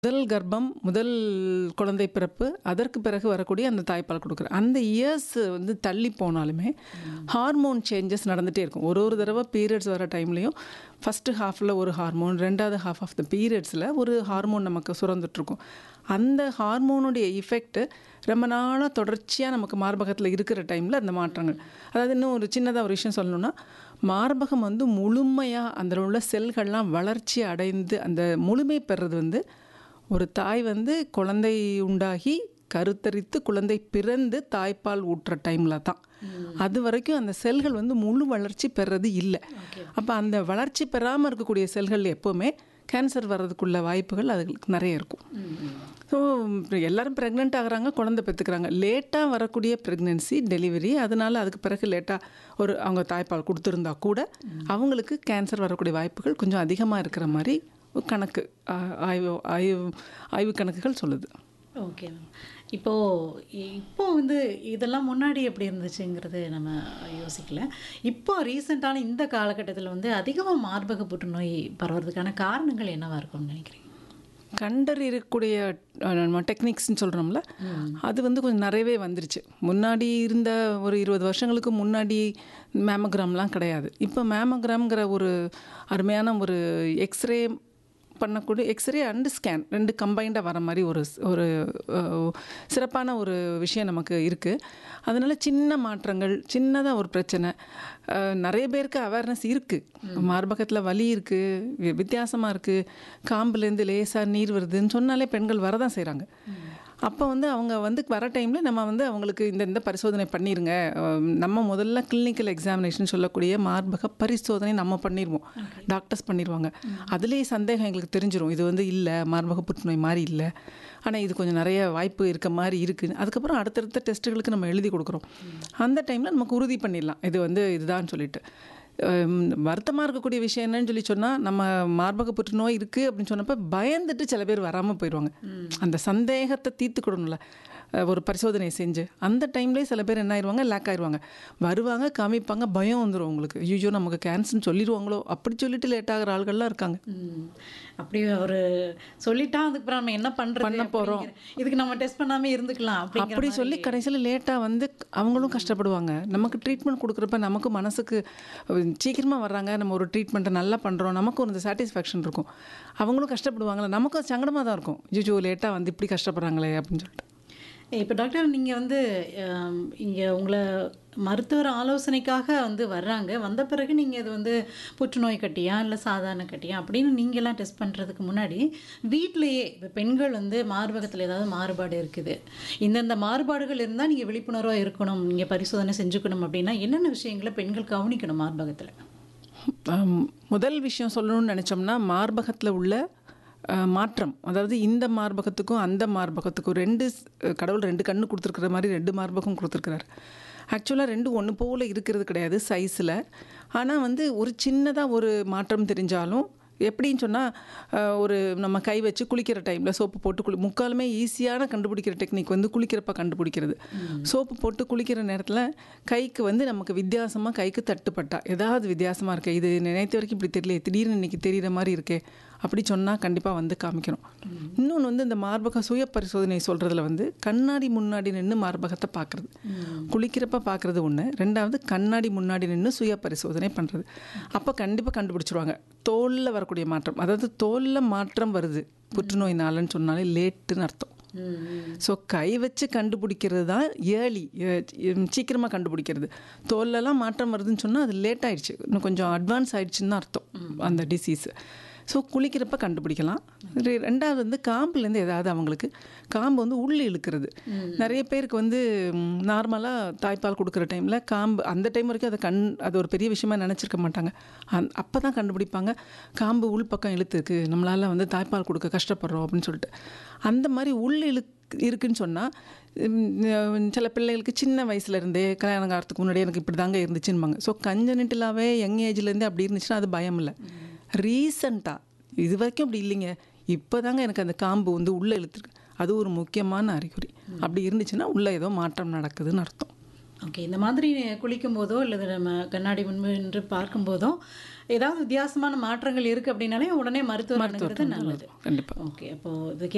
முதல் கர்ப்பம், முதல் குழந்தை பிறப்பு, அதற்கு பிறகு வரக்கூடிய அந்த தாய்ப்பால் குடுக்குற அந்த இயர்ஸ் வந்து தள்ளி போனாலுமே, ஹார்மோன் சேஞ்சஸ் நடந்துட்டே இருக்கும். ஒரு ஒரு தடவ பீரியட்ஸ் வர டைம்லயும், ஃபர்ஸ்ட்டு ஹாஃப்ல ஒரு ஹார்மோன், 2வது ஹாஃப் ஆஃப் த பீரியட்ஸ்ல ஒரு ஹார்மோன் நமக்கு சுரந்துட்டுருக்கும். அந்த ஹார்மோனுடைய எஃபெக்ட் ரொம்ப நாளா தொடர்ச்சியா நமக்கு மார்பகத்தில இருக்கிற டைம்ல அந்த மாற்றங்கள். அதாவது இன்னும் ஒரு சின்னதா ஒரு விஷயம் சொல்லணும்னா, மார்பகம் வந்து முழுமையா அதில உள்ள செல்கள்லாம் வளர்ச்சி அடைந்து அந்த முழுமை பெறுறது வந்து, ஒரு தாய் வந்து குழந்தை உண்டாகி, கருத்தரித்து, குழந்தை பிறந்து தாய்ப்பால் ஊட்டுற டைம்ல தான். அதுவரைக்கும் அந்த செல்கள் வந்து முழு வளர்ச்சி பெறது இல்ல. அப்ப அந்த வளர்ச்சி பெறாம இருக்கக்கூடிய செல்கள் எப்பவுமே கேன்சர் வர்றதுக்குள்ள வாய்ப்புகள் அதுகளுக்கு நெறைய இருக்கும். ஸோ எல்லாரும் பிரெக்னன்ட் ஆகுறாங்க, குழந்தை பெத்துக்கிறாங்க. லேட்டா வரக்கூடிய பிரெக்னன்சி, டெலிவரி அதனால அதுக்கு பிறகு லேட்டா ஒரு அவங்க தாய்ப்பால் குடுத்திருந்தா கூட, அவங்களுக்கு கேன்சர் வரக்கூடிய வாய்ப்புகள் கொஞ்சம் அதிகமா இருக்கிற மாரி ஒரு கணக்கு ஆ ஆய்வு ஆய்வு ஆய்வு கணக்குகள் சொல்லுது. Okay ma'am. இப்போ இப்போ வந்து இதெல்லாம் முன்னாடி எப்படி இருந்துச்சுங்கிறது நம்ம யோசிக்கல. இப்போ ரீசென்ட்டான இந்த காலகட்டத்தில வந்து அதிகமா மார்பக புற்றுநோய் பரவுறதுக்கான காரணங்கள் என்னவா இருக்கும்னு நினைக்கிறீங்க? கண்டறியக்கூடிய அ நம்ம டெக்னிக்ஸ்ன்னு சொல்றோம்ல, அது வந்து கொஞ்சம் நெறையவே வந்துருச்சு. முன்னாடி இருந்த ஒரு 20 வருஷங்களுக்கு முன்னாடி மேமோகிராம்லாம் கிடையாது. இப்ப மேமோகிராம்ங்கிற ஒரு அருமையான ஒரு எக்ஸ்ரே பண்ணக்கூடிய எக்ஸ்ரே அண்ட் ஸ்கேன் 2 கம்பைன்டா வர மாரி ஒரு ஸ் ஒரு அ சிறப்பான ஒரு விஷயம் நமக்கு இருக்கு. அதனால சின்ன மாற்றங்கள், சின்னதா ஒரு பிரச்சனை, அ நெறைய பேருக்கு அவேர்னஸ் இருக்கு. மார்பகத்தில வலி இருக்கு, வி வித்தியாசமா இருக்கு, காம்புலேருந்து லேசா நீர் வருதுன்னு சொன்னாலே பெண்கள் வரதான் செய்றாங்க. அப்ப வந்து அவங்க வந்து வர டைம்ல நம்ம வந்து அவங்களுக்கு இந்த இந்த பரிசோதனை பண்ணிருங்க. அ நம்ம முதல்ல கிளினிக்கல் எக்ஸாமினேஷன் சொல்லக்கூடிய மார்பக பரிசோதனை நம்ம பண்ணிருவோம். டாக்டர்ஸ் பண்ணிருவாங்க. அதிலேயே சந்தேகம் எங்களுக்கு தெரிஞ்சிரும். இது வந்து இல்ல, மார்பக புற்றுநோய் மாரி இல்ல. ஆனா இது கொஞ்சம் நெறைய வாய்ப்பு இருக்க மாரி இருக்குன்னு. அதுக்கப்புறம் அடுத்தடுத்த டெஸ்ட்டுகளுக்கு நம்ம எழுதி குடுக்குறோம். அந்த டைம்ல நமக்கு உறுதி பண்ணிடலாம். இது வந்து இதுதான்னு சொல்லிட்டு. அம் வருத்தமா இருக்கக்கூடிய விஷயம் என்னன்னு சொல்லி சொன்னா, நம்ம மார்பக புற்றுநோய் இருக்கு அப்படின்னு சொன்னப்ப பயந்துட்டு சில பேர் வராம போயிருவாங்க. அந்த சந்தேகத்த தீர்த்துக்கிடணும்ல. அ ஒரு பரிசோதனை செஞ்சு. அந்த டைம்லயே சில பேர் என்ன ஆயிருவாங்க, லேக் ஆயிருவாங்க. வருவாங்க, காமிப்பாங்க, பயம் வந்துரும் அவங்களுக்கு. ஐய்யய்யோ! நமக்கு கேன்சர்ன்னு சொல்லிருவாங்களோ! அப்படி சொல்லிட்டு லேட் ஆகுற ஆள்கள்லாம் இருக்காங்க. ம். அப்படி ஒரு சொல்லிட்டா அதுக்கப்புறம் நம்ம என்ன பண்றது? பண்ண போறோம். அப்படிங்கிற இதுக்கு நம்ம டெஸ்ட் பண்ணாம இருந்துக்கலாம் அப்படிங்கிற அப்படி மாரி சொல்லி கடைசியில லேட்டா வந்து அவங்களும் கஷ்டப்படுவாங்க. நமக்கு ட்ரீட்மெண்ட் குடுக்குறப்ப நமக்கு மனசுக்கு சீக்கிரமா வர்றாங்க. நம்ம ஒரு ட்ரீட்மெண்ட்ட நல்லா பண்றோம். நமக்கும் ஒரு சாட்டிஸ்ஃபேக்ஷன் இருக்கும். அவங்களும் கஷ்டப்படுவாங்கல்ல. நமக்கும் சங்கடமா தான் இருக்கும். அய்யய்யோ! லேட்டா வந்து இப்படி கஷ்டப்படுறாங்களே அப்படின்னு சொல்லிட்டு. இப்ப டாக்டர் நீங்க வந்து அம் இங்க உங்கள மருத்துவர் ஆலோசனைக்காக வந்து வர்றாங்க. வந்த பிறகு நீங்க இது வந்து புற்றுநோய் கட்டியா, இல்ல சாதாரண கட்டியா அப்படின்னு நீங்கலாம் டெஸ்ட் பண்றதுக்கு முன்னாடி, வீட்லயே இப்ப பெண்கள் வந்து மார்பகத்தில ஏதாவது மாறுபாடு இருக்குது. இந்தந்த மாறுபாடுகள் இருந்தா நீங்க விழிப்புணர்வா இருக்கணும். நீங்க பரிசோதனை செஞ்சுக்கணும் அப்படின்னா, என்னென்ன விஷயங்கள பெண்கள் கவனிக்கணும் மார்பகத்தில? அம் முதல் விஷயம் சொல்லணும்னு நெனச்சோம்னா, மார்பகத்தில உள்ள அ மாற்றம். அதாவது இந்த மார்பகத்துக்கும், அந்த மார்பகத்துக்கும் 2 ஸ் கடவுள் 2 கண்ணு குடுத்துருக்கிற மாரி 2 மார்பகம் குடுத்துருக்கிறாரு. ஆக்சுவலா 2 ஒண்ணு போல இருக்கிறது கிடையாது சைஸ்ல. ஆனா வந்து ஒரு சின்னதா ஒரு மாற்றம் தெரிஞ்சாலும், எப்படின்னு சொன்னா, அ ஒரு நம்ம கை வச்சு குளிக்கிற டைம்ல சோப்பு போட்டு குளி முக்காலுமே ஈஸியான கண்டுபிடிக்கிற டெக்னிக் வந்து குளிக்கிறப்ப கண்டுபிடிக்கிறது. சோப்பு போட்டு குளிக்கிற நேரத்தில கைக்கு வந்து நமக்கு வித்தியாசமா கைக்கு தட்டுப்பட்டா, ஏதாவது வித்தியாசமா இருக்கே, இது நேத்து வரைக்கும் இப்படி தெரியலையே, திடீர்னு இன்னைக்கு தெரியிற மாரி இருக்கே, அப்படி சொன்னா கண்டிப்பா வந்து காமிக்கணும். இன்னொன்னு வந்து இந்த மார்பக சுய பரிசோதனை சொல்றதுல வந்து, கண்ணாடி முன்னாடி நின்னு மார்பகத்த பார்க்குறது. குளிக்கிறப்ப பார்க்குறது ஒண்ணு. 2வது கண்ணாடி முன்னாடி நின்னு சுய பரிசோதனை பண்றது. அப்ப கண்டிப்பா கண்டுபிடிச்சுருவாங்க. தோல்ல வரக்கூடிய மாற்றம். அதாவது தோல்ல மாற்றம் வருது. புற்றுநோயினாலன்னு சொன்னாலே லேட்டுன்னு அர்த்தம். ஸோ கை வச்சு கண்டுபிடிக்கிறது தான் ஏர்லி எ சீக்கிரமா கண்டுபிடிக்கிறது. தோல்லலாம் மாற்றம் வருதுன்னு சொன்னா, அது லேட் ஆயிடுச்சு. இன்னும் கொஞ்சம் அட்வான்ஸ் ஆயிடுச்சுன்னு தான் அர்த்தம். அந்த டிசீஸ். ஸோ குளிக்கிறப்ப கண்டுபிடிக்கலாம். ரெ 2வது வந்து காம்புலேருந்து ஏதாவது அவங்களுக்கு காம்பு வந்து உள்ள இழுக்கிறது. நெறைய பேருக்கு வந்து நார்மலா தாய்ப்பால் குடுக்குற டைம்ல காம்பு அந்த டைம் வரைக்கும் அத கண் அது ஒரு பெரிய விஷயமா நெனச்சிருக்க மாட்டாங்க. அந் அப்ப தான் கண்டுபிடிப்பாங்க. காம்பு உள் பக்கம் இழுத்துருக்கு. நம்மளால வந்து தாய்ப்பால் குடுக்க கஷ்டப்படுறோம் அப்படின்னு சொல்லிட்டு. அந்த மாரி உள் இழுக் இருக்குன்னு சொன்னா, ம் சில பிள்ளைகளுக்கு சின்ன வயசுல இருந்தே கல்யாணம் ஆகறதுக்கு முன்னாடியே எனக்கு இப்படி தாங்க இருந்துச்சுன்பாங்க. ஸோ கன்ஜெனிட்டலாவே யங் ஏஜ்லேருந்தே அப்படி இருந்துச்சுன்னா அது பயம் இல்ல. ரீசென்ட்டா இதுவரைக்கும் அப்படி இல்லைங்க. இப்பதாங்க எனக்கு அந்த காம்பு வந்து உள்ள இழுத்துருக்கு. அது ஒரு முக்கியமான அறிகுறி. அப்படி இருந்துச்சுன்னா, உள்ள ஏதோ மாற்றம் நடக்குதுன்னு அர்த்தம். ஓகே. இந்த மாதிரி குளிக்கும்போதோ, அல்லது நம்ம கண்ணாடி முன்பு நின்று பார்க்கும்போதோ, ஏதாவது வித்தியாசமான மாற்றங்கள் இருக்கு அப்படின்னாலே, உடனே மருத்துவர் மருத்துவர்ட்ட அணுகுறது வந்து நல்லது. கண்டிப்பா. ஓகே. அப்போ இது